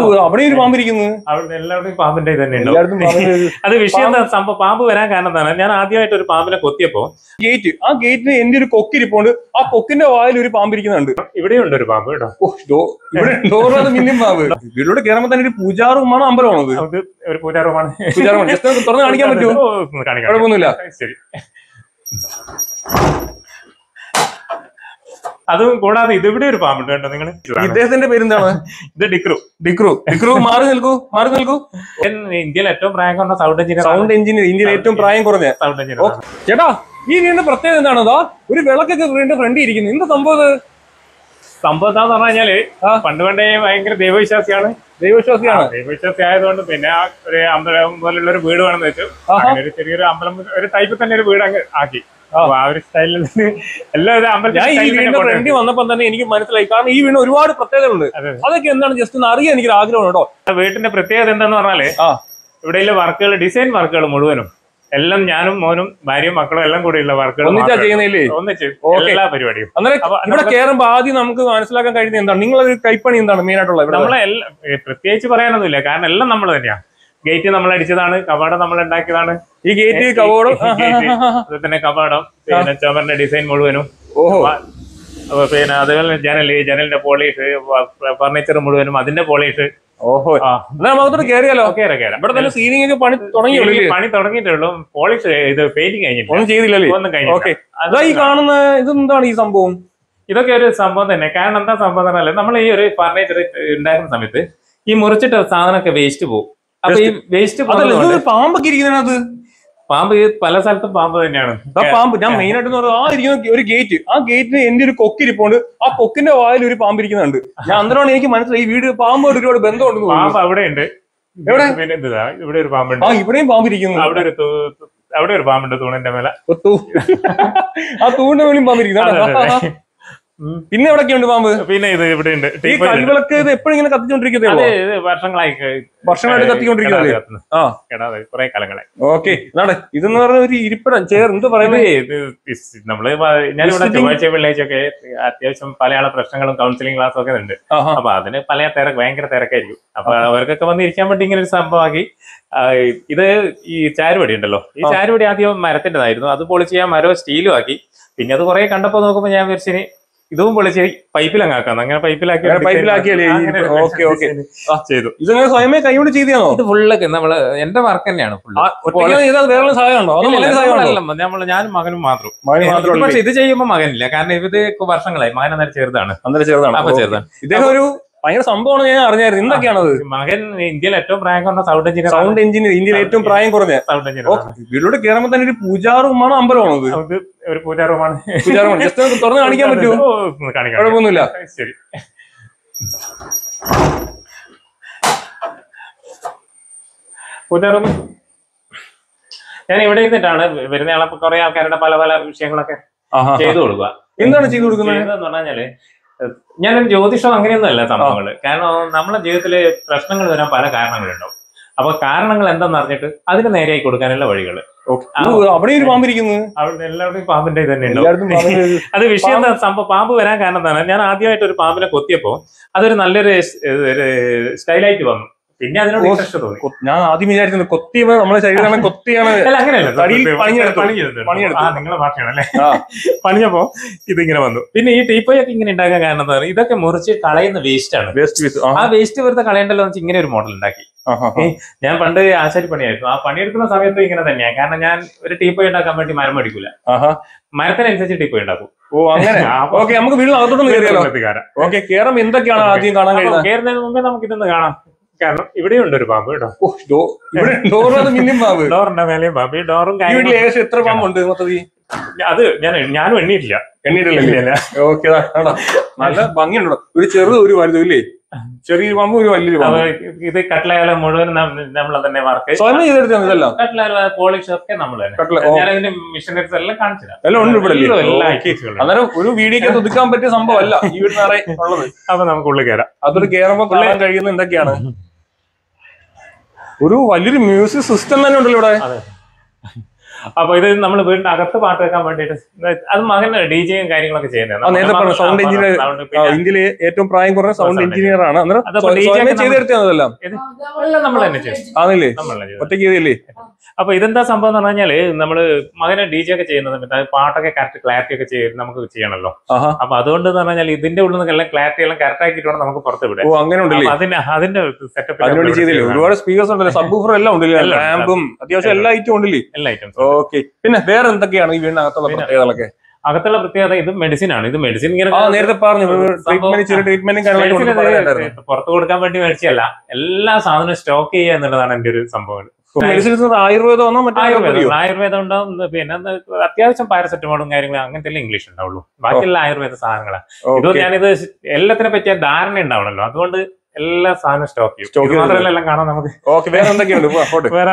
അവിടെ ഒരു പാമ്പിരിക്കുന്നത് അവിടെ എല്ലാവരുടെയും പാമ്പിന്റെ ഇത് തന്നെ ഉണ്ടാവും എല്ലായിടത്തും പാമ്പിന്റെ ഒരു അത് വിഷയം എന്താ സംഭവം പാമ്പ് വരാൻ കാരണം എന്താണ് ഞാൻ ആദ്യമായിട്ട് ഒരു പാമ്പിനെ കൊത്തിയപ്പോ ഗേറ്റ് ആ ഗേറ്റിന് എന്റെ ഒരു കൊക്കിരിപ്പുണ്ട് ആ കൊക്കിന്റെ വായിൽ ഒരു പാമ്പിരിക്കുന്നുണ്ട് ഇവിടെയുണ്ട് ഒരു പാമ്പ് കേട്ടോ ഓ, ഡോ- ഇവിടെ ഡോറിനകത്ത് മിന്നും പാമ്പ് വീട്ടിലോട്ട് കയറുമ്പോ തന്നെ ഒരു പൂജാറുമാണ് അമ്പലമാണത് അത് ഒരു പൂജാറുമാണ് പൂജാറുമാണ് ജസ്റ്റ് ഒന്ന് തുറന്ന് കാണിക്കാൻ പറ്റുമോ ഓ, ഒന്ന് കാണിക്കാം. കുഴപ്പമൊന്നുമില്ല ശരി അതും കൂടാതെ ഇത് ഇവിടെ ഒരു പാമ്പുണ്ട് കേട്ടോ നിങ്ങൾ ഇദ്ദേഹത്തിന്റെ പേരെന്താണ് ഇത് ഡിക്രു ഡിക്രു ഡിക്രു മാറി നിൽക്കൂ മാറി നിൽക്കൂ ഇന്ത്യയിൽ ഏറ്റവും പ്രായം കുറഞ്ഞ സൗണ്ട് എഞ്ചിനീയർ സൗണ്ട് എഞ്ചിനീയർ ഇന്ത്യയിൽ ഏറ്റവും പ്രായം കുറഞ്ഞ സൗണ്ട് എഞ്ചിനീയർ ചേട്ടാ ഈ വീടിന്റെ പ്രത്യേകത എന്താണ് അതാ ഒരു വിളക്കൊക്കെ വീടിന്റെ ഫ്രണ്ട് ഇരിക്കുന്നു എന്ത് സംഭവം ഇത്? സംഭവം എന്താന്ന് പറഞ്ഞു കഴിഞ്ഞാല് ആ. പണ്ട് പണ്ടേ ഭയങ്കര ദൈവവിശ്വാസിയാണ് ദൈവവിശ്വാസിയാണ് ദൈവവിശ്വാസി ആയതുകൊണ്ട് പിന്നെ ആ ഒരു അമ്പലം പോലുള്ള ഒരു വീട് വേണമെന്ന് വെച്ചു ആഹാ. അങ്ങനെ ഒരു ചെറിയൊരു അമ്പലം ഒരു ടൈപ്പിൽ തന്നെ ഒരു വീട് അങ്ങ് ആക്കി അപ്പൊ ആ ഒരു സ്റ്റൈലിൽ എല്ലാവരും അമ്പലത്തിൽ ഞാൻ ഈ style തന്നെ വീടിന്റെ കൊണ്ടുവരും. ഫ്രണ്ടിൽ വന്നപ്പോ തന്നെ എനിക്ക് മനസ്സിലായി കാരണം ഈ വീടിന് ഒരുപാട് പ്രത്യേകതകളുണ്ട് അതെ. അതൊക്കെ എന്താണ് ജസ്റ്റ് ഒന്ന് അറിയാൻ എനിക്ക് ആഗ്രഹമാണ് കേട്ടോ വീട്ടിന്റെ പ്രത്യേകത എന്താന്ന് പറഞ്ഞാല് ആ ഇവിടെയുള്ള വർക്കുകൾ ഡിസൈൻ വർക്കുകൾ മുഴുവനും എല്ലാം ഞാനും മോനും ഭാര്യയും മക്കളും എല്ലാം കൂടിയുള്ള വർക്കുകൾ ഒന്നിച്ചാ ചെയ്യുന്നില്ലേ ഒന്നിച്ച് Okay. എല്ലാ പരിപാടിയും അന്നേരം അപ്പൊ ഇവിടെ കയറുമ്പോ ആദ്യം നമുക്ക് മനസ്സിലാക്കാൻ കഴിയുന്നത് എന്താണ് നിങ്ങളൊരു കൈപ്പണി എന്താണ് മെയിൻ ആയിട്ടുള്ള ഇവിടെ നമ്മളെ എല്ലാം ഏ, പ്രത്യേകിച്ച് പറയാനൊന്നുമില്ല കാരണം എല്ലാം നമ്മൾ തന്നെയാ ഗേറ്റ് നമ്മൾ അടിച്ചതാണ് കവാടം നമ്മൾ ഉണ്ടാക്കിയതാണ് ഈ ഗേറ്റ് കവോടും ഈ gate, അതുപോലെ തന്നെ കവാടം പിന്നെ ചുമറിന്റെ ഡിസൈൻ മുഴുവനും ഓഹോ അപ്പൊ പിന്നെ അതുപോലെ ജനല് ജനലിന്റെ പോളിഷ് ഫർണിച്ചർ മുഴുവനും അതിന്റെ പോളിഷ് ഓഹോ ആ എന്നാ നമുക്കത്തോട് കയറിയാലോ കേറാം കേറാം ഇവിടെ തന്നെ സീലിംഗ് ഒക്കെ പണി തുടങ്ങിയുള്ളൂ ഈ പണി തുടങ്ങിയിട്ടേ ഉള്ളൂ പോളിഷ് ഇത് പെയിന്റിങ് കഴിഞ്ഞില്ല ഒന്നും ചെയ്തില്ലല്ലേ ഒന്നും കഴിഞ്ഞില്ല ഓക്കെ അതാ ഈ കാണുന്ന ഇതെന്താണ് ഈ സംഭവം ഇതൊക്കെ ഒരു സംഭവം തന്നെ കാരണം എന്താ സംഭവം എന്ന് പറഞ്ഞാല് നമ്മൾ ഈ ഒരു ഫർണിച്ചർ ഉണ്ടാക്കുന്ന സമയത്ത് ഈ മുറിച്ചിട്ട സാധനമൊക്കെ വേസ്റ്റ് പോകും അപ്പൊ ഈ വേസ്റ്റ് അതല്ല പോകുന്നത് ഇത് പാമ്പൊക്കെ ഇരിക്കുന്നതിനകത്ത് പാമ്പ് ഈ പല സ്ഥലത്തും പാമ്പ് തന്നെയാണ് ആ പാമ്പ് ഞാൻ മെയിൻ ആയിട്ട് എന്ന് പറഞ്ഞാൽ ആ ഇരിക്കുന്ന ഒരു ഗേറ്റ് ആ ഗേറ്റിന് എന്റെ ഒരു കൊക്കിരിപ്പുണ്ട് ആ കൊക്കിന്റെ വായിൽ ഒരു പാമ്പ് ഇരിക്കുന്നുണ്ട് ഞാൻ അന്നേരമാണ് എനിക്ക് മനസ്സിലായി ഈ വീട് പാമ്പുമായിട്ട് ഒരുപാട് ബന്ധമുണ്ടെന്ന് തോന്നുന്നു പാമ്പ് അവിടെ ഉണ്ട് എവിടെ? പിന്നെ എന്തുതാ ഇവിടെ ഒരു പാമ്പുണ്ട് ആ ഇവിടെയും പാമ്പ് ഇരിക്കുന്നു അവിടെ ഒരു തൂ- തൂ- അവിടെ ഒരു പാമ്പുണ്ട് തൂണിന്റെ മേലെ ഓ, തൂ- ആ തൂണിന്റെ മേലും പാമ്പ് അതെ, അതെ, ഇരിക്കുന്നു അതെ. ഉം. പിന്നെ എവിടെയൊക്കെയുണ്ട് പാമ്പ് പിന്നെ ഇത് ഇവിടെ ഉണ്ട് ഈ കൽവിളക്ക് ഇത് എപ്പോഴും ഇങ്ങനെ കത്തിച്ചോണ്ടിരിക്കുന്നേ അതെ ഇത് വർഷങ്ങളായി ക- വർഷമായിട്ട് കത്തിക്കൊണ്ടിരിക്കുന്നത് കെടാതെ കത്തുന്നു. ആ കെടാതെ കുറെ കാലങ്ങളായി ഓക്കെ എന്നാണ് ഇതെന്ന് പറഞ്ഞ ഒരു ഇരിപ്പിടം ചേർ എന്ത് ഇത് പറയുന്നത് ഇത് ഇസ് നമ്മള് വ- ഞാനിവിടെ Visiting- ചൊവ്വാഴ്ച വെള്ളിയാഴ്ചയൊക്കെ അത്യാവശ്യം പല ആളെ പ്രശ്നങ്ങളും കൗൺസിലിംഗ് ക്ലാസ്സും ഒക്കെ ഉണ്ട് ആഹാ. അപ്പൊ അതിന് പല തിരക്ക് ഭയങ്കര തിരക്കായിരിക്കും അപ്പൊ അവർക്കൊക്കെ വന്ന് ഇരിക്കാൻ വേണ്ടി ഇങ്ങനെ ഒരു സംഭവമാക്കി ആ, ഇത് ഈ ചാരുപടി ഉണ്ടല്ലോ ഈ ആ. ചാരുപടി ആദ്യം മരത്തിൻ്റെതായിരുന്നു അത് പൊളിച്ച് ഞാൻ മരവും സ്റ്റീലും ആക്കി പിന്നെ അത് കുറെ കണ്ടപ്പോ നോക്കുമ്പോ ഞാൻ വിചാരിച്ചിനി ഇതും പൊളിച്ച് പൈപ്പിലങ്ങാക്കാം അങ്ങനെ പൈപ്പിലാക്കി ഒരു അങ്ങനെ design പൈപ്പിലാക്കിയല്ലേ ഈ- അങ്ങനെ ഒരു ഓക്കെ, ഓക്കെ. design ആ. ചെയ്തു ഇതങ്ങനെ സ്വയമേ കൈകൊണ്ട് ചെയ്തതാണോ ഇത് ഫുള്ളൊക്കെ നമ്മള് എന്റെ വർക്ക് തന്നെയാണ് ഫുള്ള് ആ, ഒറ്റയ്ക്ക് ചെയ്താൽ വേറെ സഹായം ഉണ്ടോ അതോ മകന്റെ സഹായം ഉണ്ടോ നമ്മള് ഞാനും മകനും മാത്രം മകന് ഇത് മാത്രമല്ല പക്ഷെ ഇത് ചെയ്യുമ്പോ മകനില്ല കാരണം ഇത് വർഷങ്ങളായി മകൻ അന്നേരം ചെറുതാണ് അന്നേരം ചെറുതാണ് അപ്പൊ ഓക്കെ. ചെറുതാണ് ഇദ്ദേഹം ഒരു ഭയങ്കര സംഭവമാണ് ഞാൻ അറിഞ്ഞായിരുന്നു എന്തൊക്കെയാണത് മകൻ ഇന്ത്യയിൽ ഏറ്റവും പ്രായം കുറഞ്ഞ സൗണ്ട് എഞ്ചിനീയർ സൗണ്ട് എഞ്ചിനീയർ ഇന്ത്യയിൽ ഏറ്റവും പ്രായം കുറഞ്ഞ സൗണ്ട് എഞ്ചിനീയർ ഓ, വീട്ടിലോട്ട് കയറുമ്പോ തന്നെ ഒരു പൂജാറുമാണ് അമ്പലമാണത് അത് ഒരു പൂജാറുമാണ് പൂജാറുമാണ് ജസ്റ്റ് ഒന്ന് തുറന്ന് കാണിക്കാൻ പറ്റുമോ ഓ, ഒന്ന് കാണിക്കാം കുഴപ്പമൊന്നുമില്ല ശരി പൂജാറും ഞാൻ ഇവിടെ ഇരുന്നിട്ടാണ് വരുന്ന ആളെ കുറെ ആൾക്കാരുടെ പല പല വിഷയങ്ങളൊക്കെ ആഹാ. ചെയ്തു കൊടുക്കുക എന്താണ് ചെയ്തു കൊടുക്കുന്നത് ചെയ്തതെന്ന് പറഞ്ഞാല് ഞാനൊരു ജ്യോതിഷം അങ്ങനെയൊന്നും അല്ല സംഭവങ്ങള് കാരണം നമ്മളെ ജീവിതത്തില് പ്രശ്നങ്ങൾ വരാൻ പല കാരണങ്ങളുണ്ടാവും അപ്പൊ കാരണങ്ങൾ എന്താണെന്ന് അറിഞ്ഞിട്ട് അതിന് നേരെയായി കൊടുക്കാനുള്ള വഴികള് ഓക്കെ. ഇത് അവിടെ ഒരു പാമ്പ് ഇരിക്കുന്നത് അവിടെ എല്ലാവരുടെയും പാമ്പിന്റെ ഇത് തന്നെ ഉണ്ടാവും എല്ലായിടത്തും പാമ്പിന്റെ ഒരു- അത് വിഷയം എന്താ സംഭവം പാമ്പ് വരാൻ കാരണം എന്താണ് ഞാൻ ആദ്യമായിട്ട് ഒരു പാമ്പിനെ കൊത്തിയപ്പോ അതൊരു നല്ലൊരു സ്- ഒരു സ്റ്റൈലായിട്ട് വന്നു പിന്നെ അതിനോട് ഓ. ഇൻട്രസ്റ്റ് തോന്നി കൊ- ഞാൻ ആദ്യം വിചാരിക്കുന്നത് കൊത്തിയപ്പോ നമ്മളെ ശരീരം കൊത്തിയാണ് അല്ല അങ്ങനെയല്ല തടിയിൽ പണിയെടുത്തു. പണിയെടുത്തു പണിയെടുത്തു. ആ നിങ്ങളെ ഭാഷയാണല്ലേ ആ. പണിയപ്പോ ഇതിങ്ങനെ വന്നു പിന്നെ ഈ ടീപ്പോയി ഒക്കെ ഇങ്ങനെ ഉണ്ടാക്കാൻ കാരണം എന്താ പറയുക ഇതൊക്കെ മുറിച്ച് കളയുന്ന വേസ്റ്റ് ആണ് വേസ്റ്റ് പീസ് ആ വേസ്റ്റ് വെറുതെ കളയണ്ടല്ലോ എന്ന് വെച്ച് ഇങ്ങനെ ഒരു മോഡൽ ഉണ്ടാക്കി ഞാൻ പണ്ട് ആശാരി പണിയായിരുന്നു ആ പണിയെടുക്കുന്ന സമയത്ത് ഇങ്ങനെ തന്നെയാണ് കാരണം ഞാൻ ഒരു ടീപ്പോയി ഉണ്ടാക്കാൻ വേണ്ടി മരം മേടിക്കൂല മരത്തിനനുസരിച്ച് ടീപ്പോയി ഉണ്ടാക്കും ഓ അങ്ങനെ ഓക്കെ നമുക്ക് വീട്ടിൽ അകത്തോട്ടൊന്ന് കയറിയാലോ വീട്ടുകാരൻ. ഓക്കെ കേറുമ്പോ എന്തൊക്കെയാണ് ആദ്യം കാണാൻ അപ്പൊ കഴിയുന്നത് കയറുന്നതിന് മുമ്പേ നമുക്ക് ഇതൊന്ന് കാണാം കാരണം ഇവിടെയുണ്ട് ഒരു പാമ്പ് കേട്ടോ ഓ, ഡോ- ഇവിടെ ഡോറിനകത്ത് മിന്നും പാമ്പ് ഡോറിന്റെ മേലെയും പാമ്പ് ഈ ഡോറും ഈ വീട്ടിൽ കാര്യങ്ങളും ഏകദേശം എത്ര പാമ്പുണ്ട് മൊത്തത്തിൽ അത് ഞാൻ ഞാനും എണ്ണിയിട്ടില്ല എണ്ണീട്ടില്ലേ ഇല്ല. ഓക്കെ നല്ല ഭംഗിയുണ്ടോ ഒരു ചെറുത് ഒരു വലുതും ഇല്ലേ ചെറിയൊരു പാമ്പ് ഒരു വലിയൊരു അപ്പൊ പാമ്പ് ഇത് കട്ട്ലയാല മുഴുവൻ നമ്മൾ തന്നെ വർക്ക് സ്വയം ചെയ്തെടുത്താണ് ഇതെല്ലാം കട്ട്ലയാല പോളിഷ് ഒക്കെ നമ്മൾ തന്നെ കട്ട്ല- ഓ. ഞാൻ അതിന്റെ മിഷനറീസ് എല്ലാം കാണിച്ചു തരാം. എല്ലാം ഉണ്ട് ഇവിടെ അല്ലേ? എല്ലാം ഓ, ഐറ്റംസുകളുണ്ട്. അന്നേരം ഒരു വീഡിയോക്ക് ഒതുക്കാൻ പറ്റിയ സംഭവമല്ല ഈ വീട്ടിനറേ ഉള്ളത് അപ്പൊ നമുക്ക് ഉള്ളിൽ കയറാം അതൊരു കേറുമ്പോ കാണാൻ കഴിയുന്ന എന്തൊക്കെയാണ് ഒരു വലിയൊരു മ്യൂസിക് സിസ്റ്റം തന്നെ ഉണ്ടല്ലോ ഇവിടെ അതെ അപ്പൊ ഇത് നമ്മൾ വീടിന്റെ അകത്ത് പാട്ട് വെക്കാൻ വേണ്ടിയിട്ട് അത് മകൻ ഡി ജെയും കാര്യങ്ങളൊക്കെ ചെയ്യുന്നത് ആ, നേരത്തെ പറഞ്ഞ sound engineer. ആ, ഇന്ത്യയിലെ ഏറ്റവും പ്രായം കുറഞ്ഞ സൗണ്ട് Sound എഞ്ചിനീയർ ആണ് അന്നേരം അതപ്പോ സ്വ- DJ സ്വയമേ ഒക്കെ ചെയ്തെടുത്തതെല്ലാം എല്ലാം നമ്മൾ തന്നെ ചെയ്യും ആണല്ലേ നമ്മൾ തന്നെ ചെയ്യും ഒറ്റയ്ക്ക് ചെയ്തില്ലേ അപ്പൊ ഇതെന്താ സംഭവം എന്ന് പറഞ്ഞാല് നമ്മള് മകനെ ഡി ജെ ഒക്കെ ചെയ്യുന്ന സമയത്ത് അത് പാട്ടൊക്കെ കറക്റ്റ് ക്ലാരിറ്റി ഒക്കെ ചെയ്ത് നമുക്ക് ചെയ്യണല്ലോ ആഹാ അപ്പൊ അതുകൊണ്ട് എന്ന് പറഞ്ഞാൽ ഇതിന്റെ ഉള്ളിൽ നിന്ന് എല്ലാം ക്ലാരിറ്റി എല്ലാം കറക്റ്റ് ആക്കിയിട്ട് വേണം നമുക്ക് പുറത്ത് വിടാൻ ഓ അങ്ങനെ ഉണ്ടല്ലേ അപ്പൊ അതിന്റെ അതിന്റെ സെറ്റപ്പ് അതിനുവേണ്ടി ചെയ്തില്ലേ ഒരുപാട് സ്പീക്കേഴ്സ് ഉണ്ടല്ലോ സബ് ബൂഫർ എല്ലാം ഉണ്ടല്ലേ എല്ലാം ഉണ്ട്. റാമ്പും അത്യാവശ്യം എല്ലാ ഐറ്റം ഉണ്ടല്ലേ എല്ലാ ഐറ്റംസും ഓക്കെ പിന്നെ വേറെ എന്തൊക്കെയാണ് ഈ വീടിനകത്തുള്ള പിന്നെ- പ്രത്യേകതകളൊക്കെ അകത്തുള്ള പ്രത്യേകത ഇത് മെഡിസിൻ ആണ് ഇത് മെഡിസിൻ ഇങ്ങനെ ആ നേരത്തെ പറഞ്ഞു ട്രീറ്റ്മെന്റ് ചെറിയ ട്രീറ്റ്മെന്റും കാര്യങ്ങളൊക്കെ medicine കൊണ്ട് ഇത് പറയാനുണ്ടായിരുന്നു പുറത്ത് കൊടുക്കാൻ വേണ്ടി മേടിച്ചല്ല എല്ലാ സാധനവും സ്റ്റോക്ക് ചെയ്യുക എന്നുള്ളതാണ് എന്റെ ഒരു സംഭവം മെഡിസിൻസ് ആയുർവേദമാണോ മറ്റേ ആയുർവേദം ആയുർവേദം ഉണ്ടാവും പിന്നെ എന്താ അത്യാവശ്യം പാരസെറ്റമോളും കാര്യങ്ങളും അങ്ങനത്തെ എല്ലാം ഇംഗ്ലീഷ് ഉണ്ടാവുള്ളൂ ബാക്കിയെല്ലാം ആയുർവേദ സാധനങ്ങളാണ് ഇത് ഓക്കെ ഞാനിത് എല്ലാത്തിനെ പറ്റിയ ധാരണ ഉണ്ടാവണല്ലോ അതുകൊണ്ട് എല്ലാ സാധനവും സ്റ്റോക്ക് ചെയ്യും Stock ഇത് ചെയ്ത് മാത്രമല്ല എല്ലാം കാണാം നമുക്ക് ഓക്കെ വേറെ എന്തൊക്കെയുണ്ട് പോ, പോട്ടെ വേറെ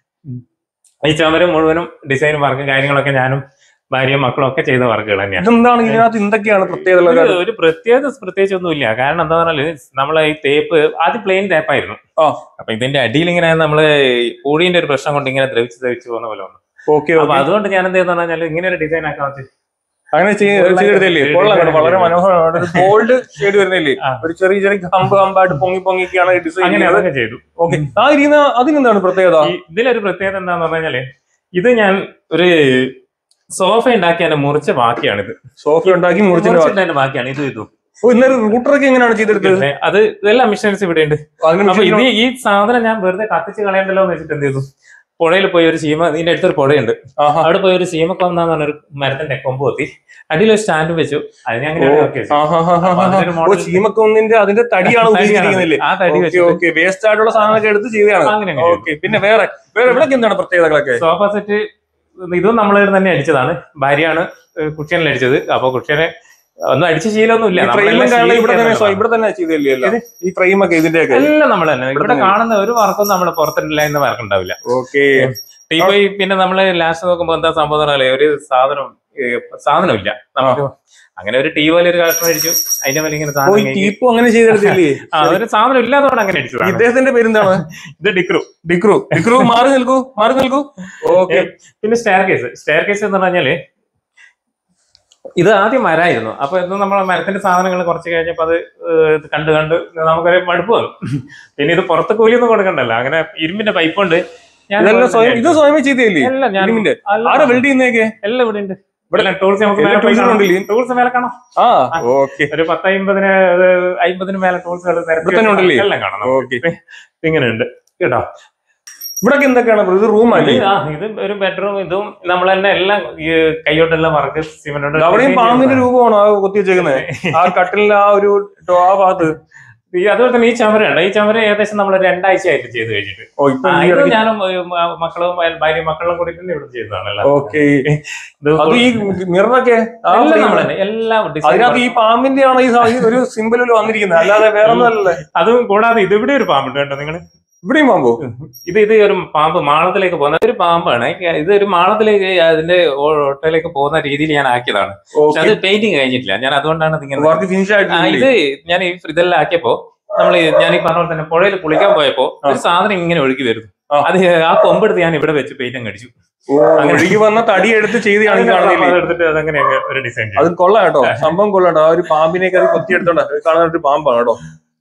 ഈ ചുമരും മുഴുവനും ഡിസൈൻ വർക്കും കാര്യങ്ങളൊക്കെ ഞാനും ഭാര്യയും മക്കളും ഒക്കെ ചെയ്ത വർക്കുകൾ തന്നെയാണ് ഇതെന്താണ് ഇതിനകത്ത് എന്തൊക്കെയാണ് പ്രത്യേകതകൾ ഒരു- ഒരു പ്രത്യേകത പ്രത്യേകിച്ച് ഒന്നുമില്ല കാരണം എന്താ പറഞ്ഞാല് നമ്മളെ ഈ തേപ്പ് ആദ്യം പ്ലെയിൻ തേപ്പായിരുന്നു ആ. അപ്പൊ ഇതിന്റെ അടിയിൽ ഇങ്ങനെ നമ്മള് പൂടിന്റെ ഒരു പ്രശ്നം കൊണ്ട് ഇങ്ങനെ ദ്രവിച്ച് ദ്രവിച്ച് പോകുന്ന പോലെ വന്നു ഓക്കെ അപ്പൊ അതുകൊണ്ട് ഞാൻ എന്ത് ചെയ്യുന്ന പറഞ്ഞാൽ ഇങ്ങനെ ഒരു ഡിസൈൻ ആക്കാൻ വെച്ച് അങ്ങനെ ചെയ്ത് ചെയ്തെടുത്തില്ലേ കൊള്ളാം കേട്ടോ വളരെ മനോഹരമാണ് ഒരു ഗോൾഡ് ഷെയ്ഡ് വരുന്നില്ലേ ആ. ഒരു ചെറിയ ചെറിയ ഹമ്പ് ഹമ്പായിട്ട് പൊങ്ങി പൊങ്ങിക്കാണ് ഡിസൈൻ അങ്ങനെ അതൊക്കെ ചെയ്തു ഓക്കെ ആ ഇരിക്കുന്ന അതിനെന്താണ് പ്രത്യേകത ഈ ഇതിലൊരു പ്രത്യേകത എന്താന്ന് പറഞ്ഞാല് ഇത് ഞാൻ ഒരു സോഫ ഉണ്ടാക്കി അതിന്റെ മുറിച്ച ബാക്കിയാണിത് സോഫ ഉണ്ടാക്കി മുറിച്ചിട്ട് മുറിച്ചിട്ടതിന്റെ ബാക്കിയാണ് ഇത് ഇതും ഓ ഇന്നൊരു റൂട്ടറൊക്കെ എങ്ങനെയാണ് ചെയ്തെടുത്തത് പിന്നെ അത് ഇതെല്ലാം മിഷൻസ് ഇവിടെ ഉണ്ട് അതിന് അപ്പൊ ഇത് machine- ഈ സാധനം ഞാൻ വെറുതെ കത്തിച്ച് കളയണ്ടല്ലോ എന്ന് വെച്ചിട്ട് എന്ത് ചെയ്തു പുഴയിൽ പോയി ഒരു സീമ ഇതിന്റെ അടുത്തൊരു പുഴയുണ്ട് ആഹാ. അവിടെ പോയി ഒരു സീമക്കൊന്നാന്ന് പറഞ്ഞൊരു മരത്തിന്റെ കൊമ്പ് കൊത്തി അടിയിൽ ഒരു സ്റ്റാൻഡ് വെച്ചു അതിനെ അങ്ങനെ ഓ, ഇറക്കി വെച്ചു. ആഹാ, ഹാ, ഹാ, അപ്പൊ ഹാ. അതിനൊരു ഓ model- ചീമക്കൊന്നിന്റെ അതിന്റെ തടിയാണ് തടിയാണ് ഉപയോഗിച്ചിരിക്കുന്നില്ലേ ആ തടി ഓക്കെ വെച്ചിട്ട് ഓക്കെ വേസ്റ്റ് ആയിട്ടുള്ള സാധനങ്ങളൊക്കെ എടുത്ത് ചെയ്തതാണ് അങ്ങനെ അങ്ങ് ചെയ്തു. ഓക്കെ പിന്നെ വേറെ വേറെ ഇവിടൊക്കെ എന്താണ് പ്രത്യേകതകളൊക്കെ സോഫ സെറ്റ് ഇതും നമ്മൾ തന്നെ അടിച്ചതാണ് ഭാര്യയാണ് കുഷ്യനിൽ അടിച്ചത് അപ്പൊ കുഷ്യനെ ഒന്നും അടിച്ച ശീലമൊന്നുമില്ല ഈ നമ്മളെല്ലാം ഫ്രെയിമും കാരണം ഇവിടെ തന്നെ ശീലിക്കുക ഇവിടെ തന്നെ ചെയ്തില്ലേ എല്ലാം? ഈ ഫ്രെയിം ഒക്കെ ഇതിന്റെ ഒക്കെ എല്ലാം നമ്മൾ തന്നെ ഇവിടെ തന്നെ. കാണുന്ന ഒരു വർക്കും നമ്മൾ പുറത്തിട്ടില്ല എന്ന് വർക്ക് ഉണ്ടാവില്ല ഓക്കെ ഇപ്പൊ ഈ പിന്നെ നമ്മള് ലാസ്റ്റ് നോക്കുമ്പോ എന്താ സംഭവം എന്ന് പറഞ്ഞാലേ ഒരു സാധനം ഏ, സാധനമില്ല നമുക്ക് അങ്ങനെ ഒരു ടീ പോലെ ഒരു കഷ്ണം അടിച്ചു അതിന്റെ മേലെ ഇങ്ങനെ ഓ സാധനം ഈ കയറ്റി. ടീപ്പും അങ്ങനെ ചെയ്തെടുത്തില്ലേ ആ, ഒരു സാധനം ഇല്ലാത്തതുകൊണ്ട് അങ്ങനെ അടിച്ചതാണ് ഇദ്ദേഹത്തിന്റെ പേരെന്താണ് ഇത് ഡിക്രു ഡിക്രു ഡിക്രു മാറി നിൽക്കൂ മാറി നിൽക്കൂ ഓക്കെ പിന്നെ സ്റ്റെയർ കേസ് സ്റ്റെയർ കേസ് എന്ന് പറഞ്ഞാല് ഇത് ആദ്യം മരായിരുന്നു അപ്പൊ ഇത് നമ്മളെ മരത്തിന്റെ സാധനങ്ങൾ കുറച്ച് കഴിഞ്ഞപ്പോ അത് ഏഹ്, ഇത് കണ്ട് കണ്ട് നമുക്കൊരു മടുപ്പ് വന്നു പിന്നെ ഇത് പുറത്ത് കൂലിയൊന്നും കൊടുക്കണ്ടല്ലോ അങ്ങനെ ഇരുമ്പിന്റെ പൈപ്പ് ഉണ്ട് ഞാൻ ഇതെല്ലാം സ്വയം ഇത് സ്വയമേ ചെയ്തില്ലേ എല്ലാം ഞാൻ ഇരുമ്പിന്റെ അല്ല, ആരാ വെൽഡ് ചെയ്യുന്നേക്കെ എല്ലാം ഇവിടെ ഉണ്ട് ഇവിടെ ടൂൾസ് നമുക്ക് എല്ലാ മേലെ പോയി tools ഉം കാണാം. ഉണ്ടല്ലേ? ടൂൾസ് മേലെ കാണാം ആ ഓക്കെ ഒരു പത്ത് അമ്പതിന് അമ്പതിന് മേലെ ടൂൾസുകൾ ഇവിടെ തന്നെ ഉണ്ടല്ലേ? എല്ലാം കാണാം നമുക്ക്. ഓക്കെ ഇങ്ങനെയുണ്ട് കേട്ടോ ഇവിടൊക്കെ എന്തൊക്കെയാണ് ഇത് റൂം അല്ലേ ഇത് ആ, ഇത് ഒരു ബെഡ്റൂം ഇതും നമ്മൾ തന്നെ എല്ലാം ഈ കൈയോട്ടെല്ലാം വർക്ക് സിമെന്റ് അവിടെയും പാമ്പിന്റെ രൂപമാണോ ആ കൊത്തി വെച്ചേക്കുന്നത് ആ കട്ടിലിന്റെ ആ ഒരു ടോ- ആ ഭാഗത്ത് ഈ അതുപോലെ തന്നെ ഈ ചമര ഉണ്ട് ഈ ചമര ഏകദേശം നമ്മൾ രണ്ടാഴ്ച ആയിട്ട് ചെയ്ത് കഴിഞ്ഞിട്ട് ഓ ഇപ്പൊ ആ, ഈ ഇത് ഇടയ്ക്ക് ഞാനും ഏ, മ- മക്കളും അയൽ- ഭാര്യയും മക്കളും കൂടി തന്നെ ഇവിടെ ചെയ്തതാണ് എല്ലാം. ഓക്കെ ഇത് അത് ഈ മിററൊക്കെ ആ എല്ലാം frame. നമ്മൾ തന്നെ എല്ലാം design അതിനകത്ത് ഈ പാമ്പിന്റെ ആണ് ഈ സ- ഈ ഒരു സിമ്പിളിൽ വന്നിരിക്കുന്നത് അല്ലാതെ വേറെ ഒന്നും അല്ലല്ലേ അതും കൂടാതെ ഇത് ഇവിടെ ഒരു പാമ്പുണ്ട് കേട്ടോ നിങ്ങൾ ഇവിടെയും പാമ്പോ ഇത് ഇത് ഒരു പാമ്പ് മാളത്തിലേക്ക് പോകുന്ന ഒരു പാമ്പാണ് ഇത് ഒരു മാളത്തിലേക്ക് അതിന്റെ ഓട്ടയിലേക്ക് പോകുന്ന രീതിയിൽ ഞാൻ ആക്കിയതാണ് പക്ഷെ അത് പെയിന്റിങ് കഴിഞ്ഞിട്ടില്ല ഞാൻ അതുകൊണ്ടാണ് ഇതിങ്ങനെ വർക്ക് ഫിനിഷ് ആ, ആയിട്ട് ഇത് ഞാൻ ഈ ഇതെല്ലാം ആക്കിയപ്പോ നമ്മൾ ഞാൻ ഈ പറഞ്ഞ പോലെ തന്നെ പുഴയിൽ കുളിക്കാൻ പോയപ്പോ ഒരു സാധനം ഇങ്ങനെ ഒഴുകി വരുന്നു ആ. അത് ആ കൊമ്പെടുത്ത് ഞാൻ ഇവിടെ വെച്ച് പെയിന്റ് അടിച്ചു അങ്ങനെ. ഒഴുകി വന്ന തടി എടുത്ത് ചെയ്താണ് ഈ കാണുന്നില്ലേ എടുത്തിട്ട് അതങ്ങനെ അങ്ങ് ഒരു ഡിസൈൻ അത് കൊള്ളാം കേട്ടോ സംഭവം കൊള്ളാം കേട്ടോ ആ ഒരു പാമ്പിനെയൊക്കെ അത് കൊത്തിയെടുത്തോണ്ട് അത് കാണാൻ ഒരു പാമ്പാണ് കേട്ടോ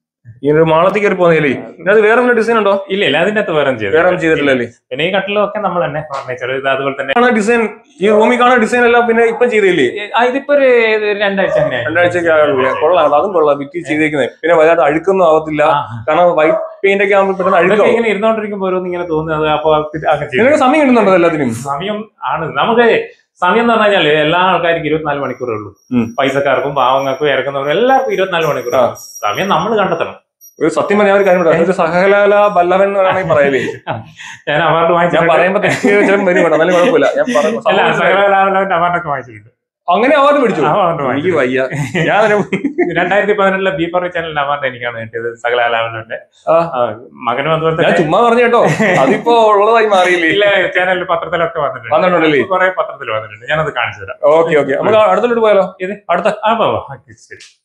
ഈ ഒരു മാളത്തിൽ കയറി പോകുന്നില്ലേ ഇതിനകത്ത് വേറെ എന്തെങ്കിലും ഡിസൈൻ ഉണ്ടോ ഇല്ല ഇല്ല അതിന്റെ അകത്ത് വേറെ ചെയ്തു വേറെ ഒന്നും ചെയ്തിട്ടില്ലല്ലേ പിന്നെ ഈ കട്ടിലും ഒക്കെ നമ്മൾ തന്നെ ഫർണിച്ചർ ഇത് അതുപോലെ തന്നെ കാണാൻ ഡിസൈൻ ഈ റൂമിൽ കാണാൻ ഡിസൈൻ എല്ലാം പിന്നെ ഇപ്പം ചെയ്തില്ലേ ആ, ഇതിപ്പോ ഒരു രണ്ടാഴ്ച അങ്ങനെ രണ്ടാഴ്ചയൊക്കെ ആയുള്ളൂ കൊള്ളാം കേട്ടോ. അതും കൊള്ളാം വിറ്റ് ചെയ്തേക്കുന്നത് പിന്നെ വല്ലാതെ അഴുക്കൊന്നും ആവത്തില്ല കാരണം വൈറ്റ് പെയിന്റ് ഒക്കെ ആകുമ്പോൾ പെട്ടെന്ന് ഇതൊക്കെ അഴുക്കാവും ഇങ്ങനെ ഇരുന്നോണ്ടിരിക്കുമ്പോ ഓരോന്ന് ഇങ്ങനെ തോന്നുന്നത് അപ്പൊ അങ്ങനെ ചെയ്തു നിനക്ക് സമയം കിട്ടുന്നുണ്ടോ എല്ലാത്തിനും സമയം ആണ് നമുക്ക് സമയം എന്ന് പറഞ്ഞാല് എല്ലാ ആൾക്കാർക്കും ഇരുപത്തിനാല് മണിക്കൂറേ ഉള്ളൂ ഉം. പൈസക്കാർക്കും പാവങ്ങൾക്കും ഇറക്കുന്നവർക്കും എല്ലാവർക്കും ഇരുപത്തിനാല് മണിക്കൂർ ആ. സമയം നമ്മൾ കണ്ടെത്തണം ഒരു സത്യം പറഞ്ഞ ഒരു കാര്യം പറയാം ഒരു സഹലാല ബല്ലവൻ എന്ന് വേണമെങ്കിൽ പറയലേ ഞാൻ അവാർഡ് ഞാൻ വാങ്ങിച്ചിട്ടുണ്ട് പറയുമ്പോ തെറ്റ് ചിലപ്പോൾ വരും കേട്ടോ എന്നാലും കുഴപ്പമില്ല ഞാൻ പറഞ്ഞു അല്ല സംഭവം സകലകലാവല്ലവന്റെ അവാർഡൊക്കെ വാങ്ങിച്ചിട്ടുണ്ട് അങ്ങനെ അവാർഡ് പിടിച്ചു അവാർഡ് എനിക്ക് വാങ്ങിച്ചു വയ്യ ഞാൻ അതിനെ- രണ്ടായിരത്തി പതിനെട്ടിലെ ബി പറ ചാനലിന്റെ അവാർഡ് എനിക്കാണ് കിട്ടിയത് സകലകലാവല്ലവന്റെ ആ. മകനും അതുപോലെ ഞാൻ തന്നെ ചുമ്മാ പറഞ്ഞു കേട്ടോ അതിപ്പോ ഉള്ളതായി മാറിയില്ലേ ഇല്ല ചാനലിൽ പത്രത്തിലൊക്കെ വന്നിട്ടുണ്ട് വന്നിട്ടുണ്ടല്ലേ കുറെ പത്രത്തിൽ വന്നിട്ടുണ്ട് ഞാനത് കാണിച്ചു തരാം ഓക്കെ ഓക്കെ നമുക്ക് അടുത്തോട്ട് പോയാലോ ഇത് അടുത്ത ആ പോവാ ശരി